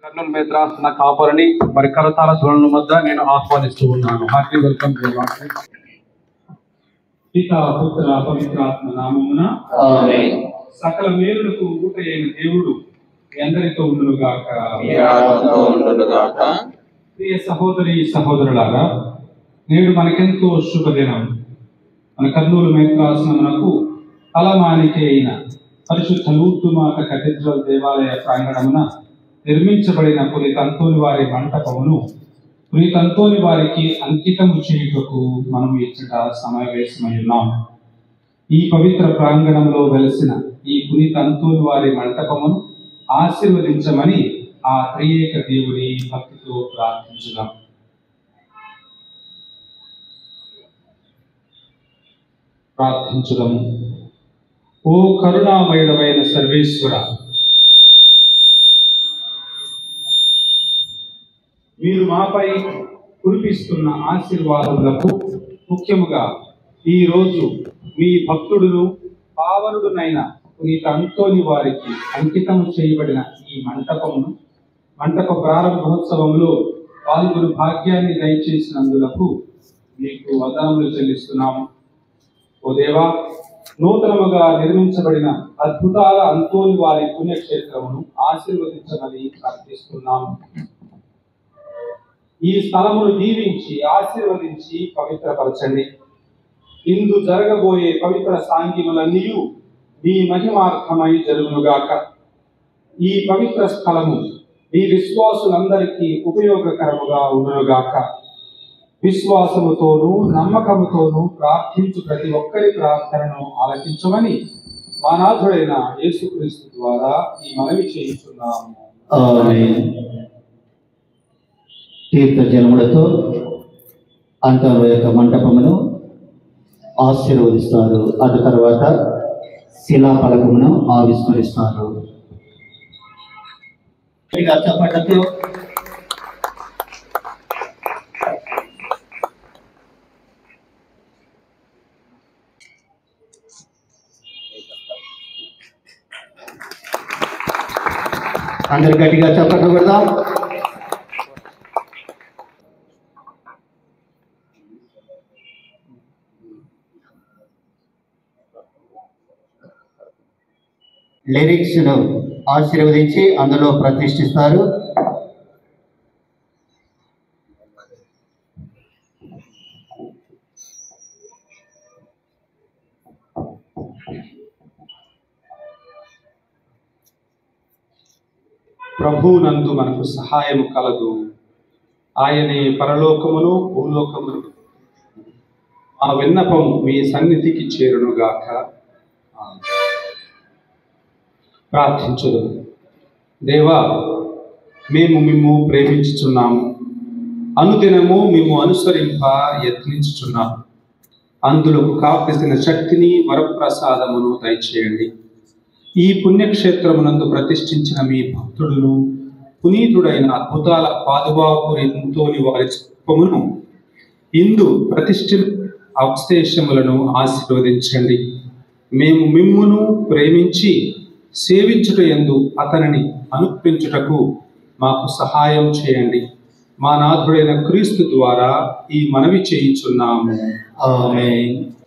కర్నూలు మేత్రాస్ నా కాపరిని మరి కరతాల ధ్వనుల మధ్య నేను ఆహ్వానిస్తూ ఉన్నాను హార్టీ వెల్కమ్ పిత పుత్ర పవిత్రాత్మ నామమున ఆమేన్. సకల మేలులకు ఊట అయిన దేవుడు మీ అందరితో ఉండును గాక మీ ఆత్మతో ఉండునుగాక. ప్రియ సహోదరి సహోదరులారా నేడు మనకెంతో శుభదినం మన కర్నూలు మేత్రాసనమునకు తలమానిక అయిన పరిశుద్ధ లూర్తుమాత కథీడ్రల్ దేవాలయ ప్రాంగణమున నిర్మించబడిన పునీత అంతోని వారి మంటపమును పునీత అంతోని వారికి అంకితము చేయుటకు మనం ఇచ్చట సమావేశమై ఉన్నాం ఈ పవిత్ర ప్రాంగణంలో వెలసిన ఈ పునీత అంతోని వారి మంటపమును ఆశీర్వదించమని ఆ త్రియేక దేవుని భక్తితో ప్రార్థించుదాం ప్రార్థించుదాము ఓ కరుణామయుడమైన సర్వేశ్వర మీరు మాపై కురిపిస్తున్న ఆశీర్వాదములకు ముఖ్యముగా ఈ రోజు మీ భక్తుడును పావనుడునైన పునీత అంతోని వారికి అంకితం చేయబడిన ఈ మంటపమును మంటప ప్రారంభోత్సవంలో పాల్గొని భాగ్యాన్ని దయచేసినందులకు మీకు వందనములు చెల్లిస్తున్నాము ఓ దేవా నూతనముగా నిర్మించబడిన అద్భుతాల అంతోని వారి పుణ్యక్షేత్రమును ఆశీర్వదించమని ప్రార్థిస్తున్నాము ఈ స్థలమును దీవించి ఆశీర్వదించి పవిత్రపరచండి ఇందు జరగబోయే పవిత్ర సాంగ్యములన్నీ మీ మహిమార్థమై జరుగునుగాక ఈ పవిత్ర స్థలము మీ విశ్వాసులందరికీ ఉపయోగకరముగా ఉండునుగాక విశ్వాసముతోనూ నమ్మకముతోనూ ప్రార్థించు ప్రతి ఒక్కరి ప్రార్థనను ఆలకించమని మానాథుడైన యేసుక్రీస్తు ద్వారా ఈ మనవి చేయించున్నాము ఆమేన్. తీర్థ జలములతో అంతలో యొక్క మంటపమును ఆశీర్వదిస్తారు అటు తర్వాత శిలాఫలకమును ఆవిష్కరిస్తారు గట్టిగా చప్పట్లతో అందరు గట్టిగా చప్పట్లు కొడదాం లిరిక్స్ ను ఆశీర్వదించి అందులో ప్రతిష్ఠిస్తారు ప్రభువునందు మనకు సహాయము కలదు ఆయనే పరలోకమును భూలోకమును ఆ విన్నపము మీ సన్నిధికి చేరునుగాక ప్రార్థించుదు దేవా మేము మిమ్ము ప్రేమించుచున్నాము అనుదినము మేము అనుసరింప యత్నించుచున్నాము అందులో కావలసిన శక్తిని వరప్రసాదమును దయచేయండి ఈ పుణ్యక్షేత్రమునందు ప్రతిష్ఠించిన మీ భక్తుడును పునీతుడైన అద్భుతాల పాదుబాపు ఎంతోని వారి స్వరూపమును ఇందు ప్రతిష్ఠి అవశేషములను ఆశీర్వదించండి మేము మిమ్మును ప్రేమించి సేవించుట ఎందు అతనిని అనుప్పించుటకు మాకు సహాయం చేయండి మా నాథుడైన క్రీస్తు ద్వారా ఈ మనవి చేయుచున్నాము ఆమేన్